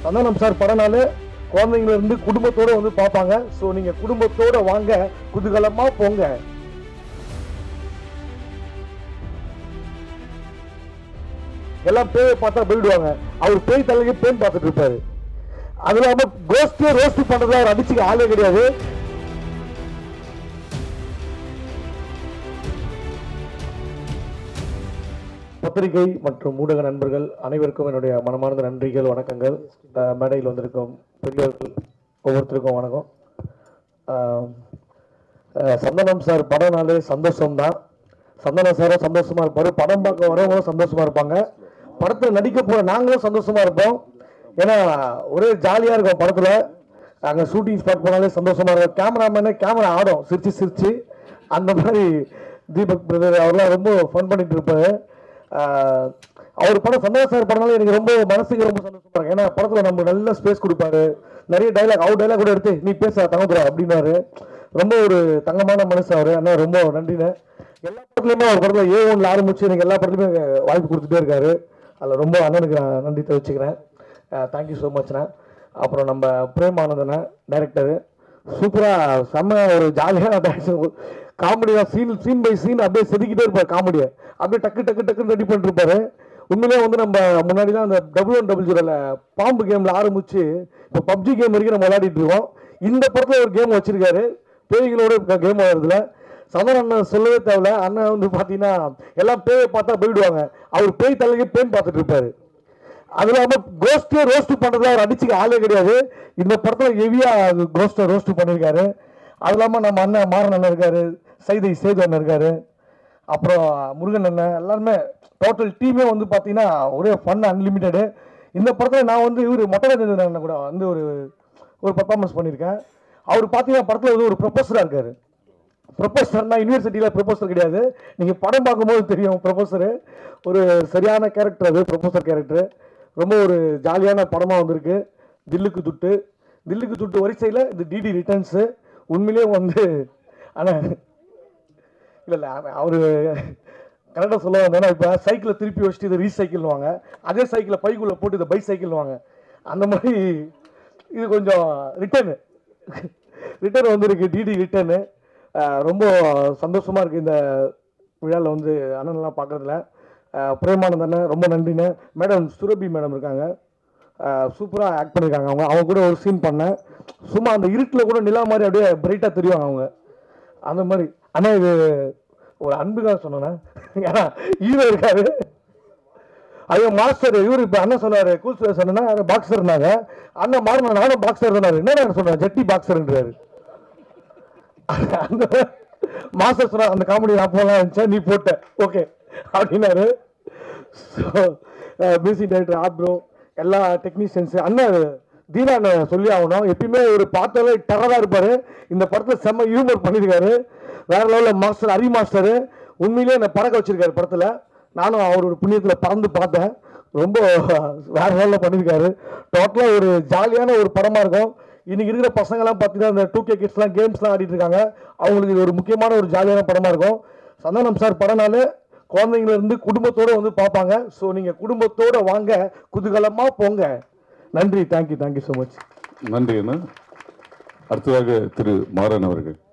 Santhanam sir படம்னாலே குழந்தைங்கள இருந்து குடும்பத்தோட வந்து பார்ப்பாங்க ஸோ நீங்க குடும்பத்தோட வாங்க குதூகலமா போங்க எல்லாம் பேயை பார்த்தா போயிடுவாங்க அவர் பேய் தலைக்கு பேன் பார்த்துட்டு இருப்பாரு அது இல்லாம கோஸ்டே ரோஸ்ட் பண்றதா அவர் அடிச்சுக்க ஆளே கிடையாது பத்திரிகை மற்றும் ஊடக நண்பர்கள் அனைவருக்கும் என்னுடைய மனமார்ந்த நன்றிகள் வணக்கங்கள் அஹ் மேடையில் வந்திருக்கும் பெரியவர்கள் ஒவ்வொருத்தருக்கும் வணக்கம் அஹ் அஹ் சந்தனம் சார் படம்னாலே சந்தோஷம் தான் சந்தனம் சாரும் சந்தோஷமா இருப்பாரு படம் பார்க்க வரவங்களும் சந்தோஷமா இருப்பாங்க படத்துல நடிக்க போற நாங்களும் சந்தோஷமா இருப்போம் ஏன்னா ஒரே ஜாலியா இருக்கும் படத்துல அங்க ஷூட்டிங் ஸ்பாட் போனாலே சந்தோஷமா இருக்கும் கேமராமேனே கேமரா ஆடும் சிரிச்சு சிரிச்சு அந்த மாதிரி தீபக் பிரதர் அவர்லாம் ரொம்ப ஃபன் பண்ணிட்டு இருப்பாரு ஆஹ் அவர் படம் சந்தோஷ் சார் படம்னால எனக்கு ரொம்ப மனசுக்கு ரொம்ப சந்தோஷமா இருக்கு ஏன்னா படத்துல நம்ம நல்ல ஸ்பேஸ் கொடுப்பாரு நிறைய டைலாக் அவர் டைலாக் கூட எடுத்து நீ பேச தங்கதுரா அப்படின்னாரு ரொம்ப ஒரு தங்கமான மனசு அவரு அண்ணா ரொம்ப நன்றிண்ணே எல்லா படத்துலயுமே அவர் படத்துல ஏ ஒன்ல ஆரம்பிச்சு எனக்கு எல்லா படத்துலயுமே வாய்ப்பு கொடுத்துட்டே இருக்காரு அதில் ரொம்ப அண்ணனுக்கு நான் நன்றி தெரிவிச்சுக்கிறேன் தேங்க்யூ ஸோ மச்ண்ணே அப்புறம் நம்ம பிரேம் ஆனந்தண்ணே டைரக்டரு சூப்பராக செம்ம ஒரு ஜாலியான டான்ஸ் காமெடி தான் சீன் சீன் பை சீன் அப்படியே செதுக்கிட்டே இருப்பார் காமெடியை அப்படியே டக்கு டக்கு டக்குன்னு ரெடி பண்ணிட்டு இருப்பாரு உண்மையிலேயே வந்து நம்ம முன்னாடி தான் அந்த டபுள் ஒன் டபுள் ஜீரோல பாம்பு கேம்ல ஆரம்பிச்சு இப்போ பப்ஜி கேம் வரைக்கும் நம்ம விளையாடிட்டு இருக்கோம் இந்த படத்துல ஒரு கேம் வச்சிருக்காரு பேய்களோட கேம் வருதுல சந்தன அண்ணன் சொல்லவே தேவையில்ல அண்ணன் வந்து பார்த்தீங்கன்னா எல்லாம் பேயை பார்த்தா போயிடுவாங்க அவர் பேய் தலைக்கு பேன் பார்த்துட்டு இருப்பாரு அது இல்லாம கோஸ்டே ரோஸ்ட் பண்றதுல அவர் அடிச்சுக்க ஆளே கிடையாது இந்த படத்துல ஹெவியா கோஸ்டை ரோஸ்ட் பண்ணியிருக்காரு அது இல்லாம நம்ம அண்ணன் மாறன் அண்ணன் இருக்காரு சைதை சேது அண்ணன் இருக்காரு அப்புறம் முருகன் அண்ணன் எல்லாருமே டோட்டல் டீமே வந்து பார்த்தீங்கன்னா ஒரே ஃபன் அன்லிமிட்டெடு இந்த படத்தில் நான் வந்து இவர் மொட்டை ராஜேந்திரன் அண்ணன் கூட வந்து ஒரு ஒரு பர்ஃபார்மன்ஸ் பண்ணியிருக்கேன் அவர் பார்த்தீங்கன்னா படத்தில் வந்து ஒரு ப்ரொஃபஸராக இருக்காரு ப்ரொஃபஸர்னா யூனிவர்சிட்டியில் ப்ரொஃபஸர் கிடையாது நீங்கள் படம் பார்க்கும்போது தெரியும் ப்ரொஃபஸரு ஒரு சரியான கேரக்டர் அது ப்ரொஃபஸர் கேரக்டர் ரொம்ப ஒரு ஜாலியான படமாக வந்திருக்கு தில்லுக்கு துட்டு தில்லுக்கு துட்டு வரிசையில் இது டிடி ரிட்டர்ன்ஸு உண்மையிலே வந்து ஆனால் இல்லை இல்லை அவர் கரெக்டாக சொல்ல வந்தேன்னா இப்போ சைக்கிளை திருப்பி வச்சுட்டு இதை ரீசைக்கிள்வாங்க அதே சைக்கிளை பைக்குள்ளே போட்டு இதை பை சைக்கிள்வாங்க அந்த மாதிரி இது கொஞ்சம் ரிட்டர்னு ரிட்டர்ன் வந்திருக்கு டிடி ரிட்டர்னு ரொம்ப சந்தோஷமாக இருக்குது இந்த விழாவில் வந்து அண்ணன்லாம் பார்க்குறதுல பிரேமானந்த் அண்ணன் ரொம்ப நன்றிண்ணே மேடம் சுரபி மேடம் இருக்காங்க சூப்பராக ஆக்ட் பண்ணியிருக்காங்க அவங்க அவங்க கூட ஒரு சீன் பண்ணேன் சும்மா அந்த இருட்டில் கூட நிலா மாதிரி அப்படியே பிரைட்டாக தெரிவாங்க அவங்க அந்த மாதிரி அண்ணா இது ஒரு அன்புக்காக சொன்னேன் ஏன்னா ஹீரோ இருக்காரு ஐயோ மாஸ்டர் இவர் இப்போ அண்ணன் சொன்னாரு கூல் சுரேஷ் சொன்னா பாக்ஸர்னாங்க அண்ணன் மாறின நானும் பாக்ஸர் சொன்னாரு என்ன சொன்னேன் ஜட்டி பாக்ஸர்ன்றாரு அந்த மாஸ்டர் சொன்னா அந்த காமெடி நான் போலாம் இருந்துச்சேன் நீ போட்ட ஓகே அப்படின்னாரு ஸோ மியூசிக் டைரக்டர் ஆப்ரோ எல்லா டெக்னீஷியன்ஸ் அண்ணன் தீனா அண்ணன் சொல்லி ஆகணும் எப்பயுமே ஒரு பார்த்தாலே டெரராக இருப்பாரு இந்த படத்தில் செம்ம ஹியூமர் பண்ணியிருக்காரு வேற லெவலில் மாஸ்டர் ஹரி மாஸ்டர் உண்மையிலேயே என்னை பறக்க வச்சிருக்காரு படத்தில் நானும் அவரோட புண்ணியத்தில் பறந்து பார்த்தேன் ரொம்ப வேற லெவலில் பண்ணியிருக்காரு டோட்டலாக ஒரு ஜாலியான ஒரு படமாக இருக்கும் இன்னைக்கு இருக்கிற பசங்கெல்லாம் பார்த்தீங்கன்னா இந்த டூ கே கிட்ஸ்லாம் கேம்ஸ்லாம் ஆடிட்டு இருக்காங்க அவங்களுக்கு இது ஒரு முக்கியமான ஒரு ஜாலியான படமாக இருக்கும் சந்தானம் சார் படம்னாலே குழந்தைங்கள இருந்து குடும்பத்தோட வந்து பார்ப்பாங்க ஸோ நீங்கள் குடும்பத்தோட வாங்க குதூகலமாக போங்க நன்றி தேங்க்யூ தேங்க்யூ ஸோ மச் நன்றி அண்ணா அடுத்ததாக திரு மாறன் அவர்கள்